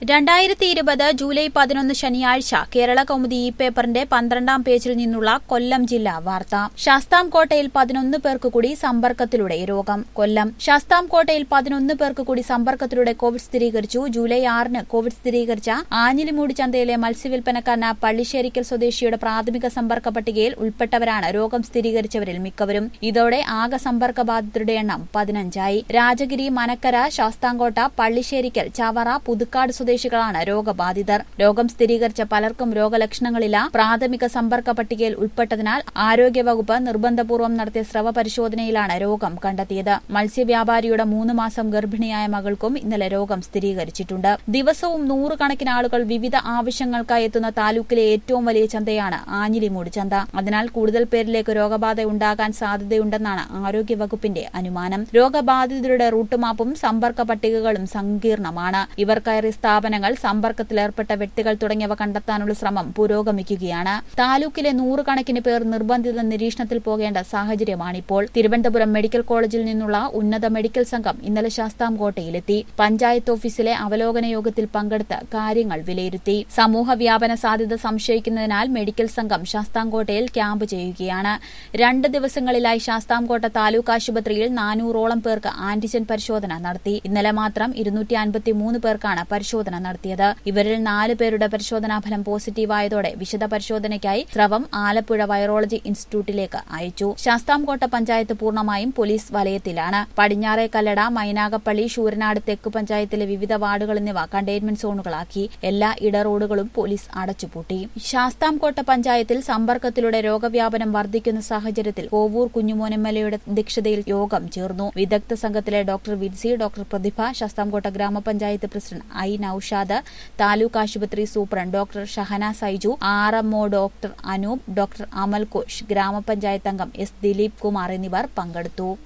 രണ്ടായിരത്തി ഇരുപത് ജൂലൈ പതിനൊന്ന് ശനിയാഴ്ച കേരള കൗമുദി ഇ പേപ്പറിന്റെ പന്ത്രണ്ടാം പേജിൽ നിന്നുള്ള കൊല്ലം ജില്ലാ വാർത്ത ശാസ്താംകോട്ടയിൽ പതിനൊന്ന് പേർക്ക് കൂടി സമ്പർക്കത്തിലൂടെ രോഗം കൊല്ലം ശാസ്താംകോട്ടയിൽ പതിനൊന്ന് പേർക്ക് കൂടി സമ്പർക്കത്തിലൂടെ കോവിഡ് സ്ഥിരീകരിച്ചു ജൂലൈ ആറിന് കോവിഡ് സ്ഥിരീകരിച്ച ആഞ്ഞിലിമൂടി ചന്തയിലെ മത്സ്യവിൽപ്പനക്കാരന പള്ളിശ്ശേരിക്കൽ സ്വദേശിയുടെ പ്രാഥമിക സമ്പർക്ക പട്ടികയിൽ ഉൾപ്പെട്ടവരാണ് രോഗം സ്ഥിരീകരിച്ചവരിൽ മിക്കവരും ഇതോടെ ആകെ സമ്പർക്ക ബാധിതരുടെ എണ്ണം പതിനഞ്ചായി രാജഗിരി മനക്കര ശാസ്താംകോട്ട പള്ളിശ്ശേരിക്കൽ ചവറ പുതുക്കാട് സ്വദേശികളാണ് രോഗബാധിതർ രോഗം സ്ഥിരീകരിച്ച പലർക്കും രോഗലക്ഷണങ്ങളില്ല പ്രാഥമിക സമ്പർക്ക പട്ടികയിൽ ഉൾപ്പെട്ടതിനാൽ ആരോഗ്യവകുപ്പ് നിർബന്ധപൂർവ്വം നടത്തിയ സ്രവ പരിശോധനയിലാണ് രോഗം കണ്ടെത്തിയത് മത്സ്യവ്യാപാരിയുടെ മൂന്ന് മാസം ഗർഭിണിയായ മകൾക്കും ഇന്നലെ രോഗം സ്ഥിരീകരിച്ചിട്ടുണ്ട് ദിവസവും നൂറുകണക്കിന് ആളുകൾ വിവിധ ആവശ്യങ്ങൾക്കായി എത്തുന്ന താലൂക്കിലെ ഏറ്റവും വലിയ ചന്തയാണ് ആഞ്ഞിലിമൂട് ചന്ത അതിനാൽ കൂടുതൽ പേരിലേക്ക് രോഗബാധ ഉണ്ടാകാൻ സാധ്യതയുണ്ടെന്നാണ് ആരോഗ്യവകുപ്പിന്റെ അനുമാനം രോഗബാധിതരുടെ റൂട്ട് മാപ്പും സമ്പർക്ക പട്ടികകളും സങ്കീർണമാണ് ഇവർ കയറിയ സ്ഥാപനങ്ങൾ സമ്പർക്കത്തിലേർപ്പെട്ട വ്യക്തികൾ തുടങ്ങിയവ കണ്ടെത്താനുള്ള ശ്രമം പുരോഗമിക്കുകയാണ് താലൂക്കിലെ നൂറുകണക്കിന് പേർ നിർബന്ധിത നിരീക്ഷണത്തിൽ പോകേണ്ട സാഹചര്യമാണിപ്പോൾ തിരുവനന്തപുരം മെഡിക്കൽ കോളേജിൽ നിന്നുള്ള ഉന്നത മെഡിക്കൽ സംഘം ഇന്നലെ ശാസ്താംകോട്ടയിലെത്തി പഞ്ചായത്ത് ഓഫീസിലെ അവലോകന യോഗത്തിൽ പങ്കെടുത്ത് കാര്യങ്ങൾ വിലയിരുത്തി സമൂഹ വ്യാപന സാധ്യത സംശയിക്കുന്നതിനാൽ മെഡിക്കൽ സംഘം ശാസ്താംകോട്ടയിൽ ക്യാമ്പ് ചെയ്യുകയാണ് രണ്ട് ദിവസങ്ങളിലായി ശാസ്താംകോട്ട താലൂക്ക് ആശുപത്രിയിൽ നാനൂറോളം പേർക്ക് ആന്റിജൻ പരിശോധന നടത്തി ഇന്നലെ മാത്രം ഇരുന്നൂറ്റി അൻപത്തിമൂന്ന് പേർക്കാണ് പരിശോധന നടത്തിയത് ഇവരിൽ നാല് പേരുടെ പരിശോധനാ ഫലം പോസിറ്റീവായതോടെ വിശദ പരിശോധനയ്ക്കായി സ്രവം ആലപ്പുഴ വൈറോളജി ഇൻസ്റ്റിറ്റ്യൂട്ടിലേക്ക് അയച്ചു ശാസ്താംകോട്ട പഞ്ചായത്ത് പൂർണ്ണമായും പോലീസ് വലയത്തിലാണ് പടിഞ്ഞാറേ കല്ലട മൈനാഗപ്പള്ളി ശൂരനാട് തെക്ക് പഞ്ചായത്തിലെ വിവിധ വാർഡുകൾ എന്നിവ കണ്ടെയ്ൻമെന്റ് സോണുകളാക്കി എല്ലാ ഇട റോഡുകളും പോലീസ് അടച്ചുപൂട്ടി ശാസ്താംകോട്ട പഞ്ചായത്തിൽ സമ്പർക്കത്തിലൂടെ രോഗവ്യാപനം വർദ്ധിക്കുന്ന സാഹചര്യത്തിൽ കോവൂർ കുഞ്ഞുമോൻ എം എൽ എയുടെ അധ്യക്ഷതയിൽ യോഗം ചേർന്നു വിദഗ്ധ സംഘത്തിലെ ഡോക്ടർ വിൻസി ഡോക്ടർ പ്രതിഭ ശാസ്താംകോട്ട ഗ്രാമപഞ്ചായത്ത് പ്രസിഡന്റ് ഐ നൌഷാദ് താലൂക്ക് ആശുപത്രി superintendent doctor Shahana Saiju R MO doctor Anoop doctor Amal Ghosh ഗ്രാമപഞ്ചായത്ത് അംഗം എസ് ദിലീപ് കുമാർ എന്നിവർ പങ്കെടുത്തു